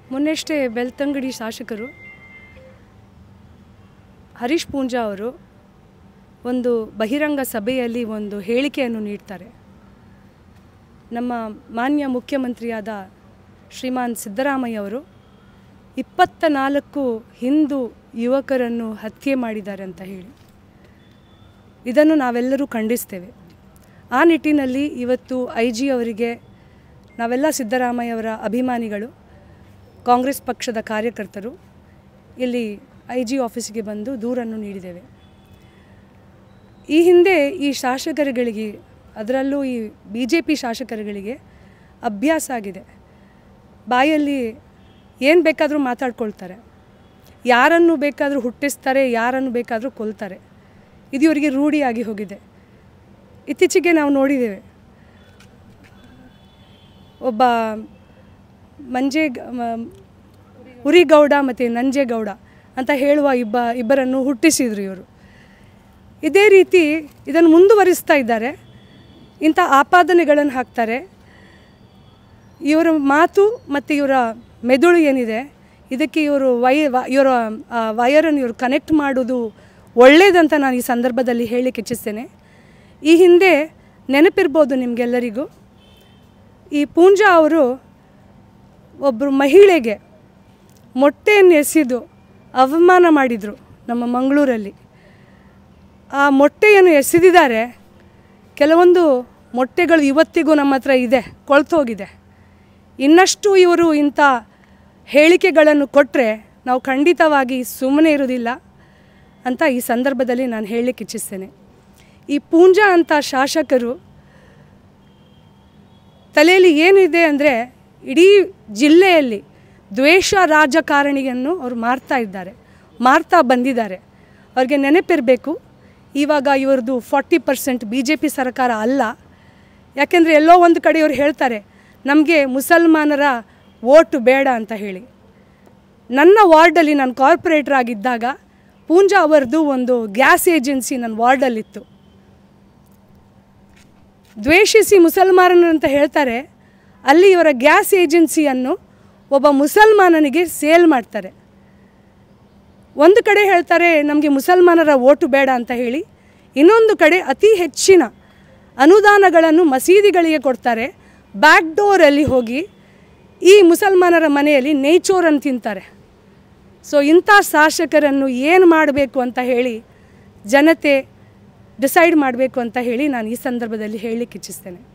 ಮೊನ್ನೆಷ್ಟೇ ಬೆಳ್ತಂಗಡಿ ಶಾಸಕರು ಹರೀಶ್ ಪೂಂಜಾ ಅವರು ಒಂದು ಬಹಿರಂಗ ಸಭೆಯಲ್ಲಿ ಒಂದು ಹೇಳಿಕೆಯನ್ನು ನೀಡ್ತಾರೆ ನಮ್ಮ ಮಾನ್ಯ ಮುಖ್ಯಮಂತ್ರಿಯಾದ ಶ್ರೀಮಾನ್ ಸಿದ್ದರಾಮಯ್ಯ ಅವರು ಇಪ್ಪತ್ತ ನಾಲ್ಕು ಹಿಂದೂ ಯುವಕರನ್ನು ಹತ್ಯೆ ಮಾಡಿದ್ದಾರೆ ಅಂತ ಹೇಳಿ ಇದನ್ನು ನಾವೆಲ್ಲರೂ ಖಂಡಿಸ್ತೇವೆ ಆ ನಿಟ್ಟಿನಲ್ಲಿ ಇವತ್ತು ಐ ಜಿ ಅವರಿಗೆ ನಾವೆಲ್ಲ ಸಿದ್ದರಾಮಯ್ಯವರ ಅಭಿಮಾನಿಗಳು ಕಾಂಗ್ರೆಸ್ ಪಕ್ಷದ ಕಾರ್ಯಕರ್ತರು ಇಲ್ಲಿ ಐ ಜಿ ಆಫೀಸಿಗೆ ಬಂದು ದೂರನ್ನು ನೀಡಿದ್ದೇವೆ ಈ ಹಿಂದೆ ಈ ಶಾಸಕರುಗಳಿಗೆ ಅದರಲ್ಲೂ ಈ ಬಿ ಜೆ ಪಿ ಶಾಸಕರುಗಳಿಗೆ ಅಭ್ಯಾಸ ಆಗಿದೆ ಬಾಯಲ್ಲಿ ಏನು ಬೇಕಾದರೂ ಮಾತಾಡ್ಕೊಳ್ತಾರೆ ಯಾರನ್ನು ಬೇಕಾದರೂ ಹುಟ್ಟಿಸ್ತಾರೆ ಯಾರನ್ನು ಬೇಕಾದರೂ ಕೊಲ್ತಾರೆ ಇದು ಇವರಿಗೆ ರೂಢಿಯಾಗಿ ಹೋಗಿದೆ ಇತ್ತೀಚೆಗೆ ನಾವು ನೋಡಿದ್ದೇವೆ ಒಬ್ಬ ಮಂಜೆ ಉರಿಗೌಡ ಮತ್ತು ನಂಜೇಗೌಡ ಅಂತ ಹೇಳುವ ಇಬ್ಬ ಇಬ್ಬರನ್ನು ಹುಟ್ಟಿಸಿದರು ಇವರು ಇದೇ ರೀತಿ ಇದನ್ನು ಮುಂದುವರಿಸ್ತಾ ಇದ್ದಾರೆ ಇಂಥ ಆಪಾದನೆಗಳನ್ನು ಹಾಕ್ತಾರೆ ಇವರ ಮಾತು ಮತ್ತು ಇವರ ಮೆದುಳು ಏನಿದೆ ಇದಕ್ಕೆ ಇವರು ವೈ ವ- ಇವರ ಆ ವಯರನ್ನು ಇವರು ಕನೆಕ್ಟ್ ಮಾಡೋದು ಒಳ್ಳೆಯದಂತ ನಾನು ಈ ಸಂದರ್ಭದಲ್ಲಿ ಹೇಳಲಿಕ್ಕೆ ಇಚ್ಛಿಸ್ತೇನೆ ಈ ಹಿಂದೆ ನೆನಪಿರ್ಬೋದು ನಿಮಗೆಲ್ಲರಿಗೂ ಈ ಪೂಂಜಾ ಅವರು ಒಬ್ಬರು ಮಹಿಳೆಗೆ ಮೊಟ್ಟೆಯನ್ನು ಎಸೆದು ಅವಮಾನ ಮಾಡಿದರು ನಮ್ಮ ಮಂಗಳೂರಲ್ಲಿ ಆ ಮೊಟ್ಟೆಯನ್ನು ಎಸೆದಿದ್ದಾರೆ ಕೆಲವೊಂದು ಮೊಟ್ಟೆಗಳು ಇವತ್ತಿಗೂ ನಮ್ಮ ಹತ್ರ ಇದೆ ಕೊಳ್ತೋಗಿದೆ ಇನ್ನಷ್ಟು ಇವರು ಇಂಥ ಹೇಳಿಕೆಗಳನ್ನು ಕೊಟ್ಟರೆ ನಾವು ಖಂಡಿತವಾಗಿ ಸುಮ್ಮನೆ ಇರೋದಿಲ್ಲ ಅಂತ ಈ ಸಂದರ್ಭದಲ್ಲಿ ನಾನು ಹೇಳಲಿಕ್ಕೆ ಇಚ್ಛಿಸ್ತೇನೆ ಈ ಪೂಂಜಾ ಅಂತ ಶಾಸಕರು ತಲೆಯಲ್ಲಿ ಏನಿದೆ ಅಂದರೆ ಇಡೀ ಜಿಲ್ಲೆಯಲ್ಲಿ ದ್ವೇಷ ರಾಜಕಾರಣಿಯನ್ನು ಅವರು ಮಾಡ್ತಾ ಇದ್ದಾರೆ ಮಾಡ್ತಾ ಬಂದಿದ್ದಾರೆ ಅವ್ರಿಗೆ ನೆನಪಿರಬೇಕು ಇವಾಗ ಇವ್ರದ್ದು forty percent B J P ಸರ್ಕಾರ ಅಲ್ಲ ಯಾಕೆಂದರೆ ಎಲ್ಲೋ ಒಂದು ಕಡೆ ಇವ್ರು ಹೇಳ್ತಾರೆ ನಮಗೆ ಮುಸಲ್ಮಾನರ ಓಟು ಬೇಡ ಅಂತ ಹೇಳಿ ನನ್ನ ವಾರ್ಡಲ್ಲಿ ನಾನು ಕಾರ್ಪೊರೇಟರ್ ಆಗಿದ್ದಾಗ ಪೂಂಜಾ ಅವರದು ಒಂದು ಗ್ಯಾಸ್ ಏಜೆನ್ಸಿ ನನ್ನ ವಾರ್ಡಲ್ಲಿತ್ತು ದ್ವೇಷಿಸಿ ಮುಸಲ್ಮಾನರು ಅಂತ ಹೇಳ್ತಾರೆ ಅಲ್ಲಿ ಇವರ ಗ್ಯಾಸ್ ಏಜೆನ್ಸಿಯನ್ನು ಒಬ್ಬ ಮುಸಲ್ಮಾನನಿಗೆ ಸೇಲ್ ಮಾಡ್ತಾರೆ ಒಂದು ಕಡೆ ಹೇಳ್ತಾರೆ ನಮಗೆ ಮುಸಲ್ಮಾನರ ಓಟು ಬೇಡ ಅಂತ ಹೇಳಿ ಇನ್ನೊಂದು ಕಡೆ ಅತಿ ಹೆಚ್ಚಿನ ಅನುದಾನಗಳನ್ನು ಮಸೀದಿಗಳಿಗೆ ಕೊಡ್ತಾರೆ ಬ್ಯಾಕ್ ಡೋರಲ್ಲಿ ಹೋಗಿ ಈ ಮುಸಲ್ಮಾನರ ಮನೆಯಲ್ಲಿ ನೇಚೋರನ್ನು ತಿಂತಾರೆ ಸೊ ಇಂಥ ಶಾಸಕರನ್ನು ಏನು ಮಾಡಬೇಕು ಅಂತ ಹೇಳಿ ಜನತೆ ಡಿಸೈಡ್ ಮಾಡಬೇಕು ಅಂತ ಹೇಳಿ ನಾನು ಈ ಸಂದರ್ಭದಲ್ಲಿ ಹೇಳಲಿಕ್ಕೆ ಇಚ್ಛಿಸ್ತೇನೆ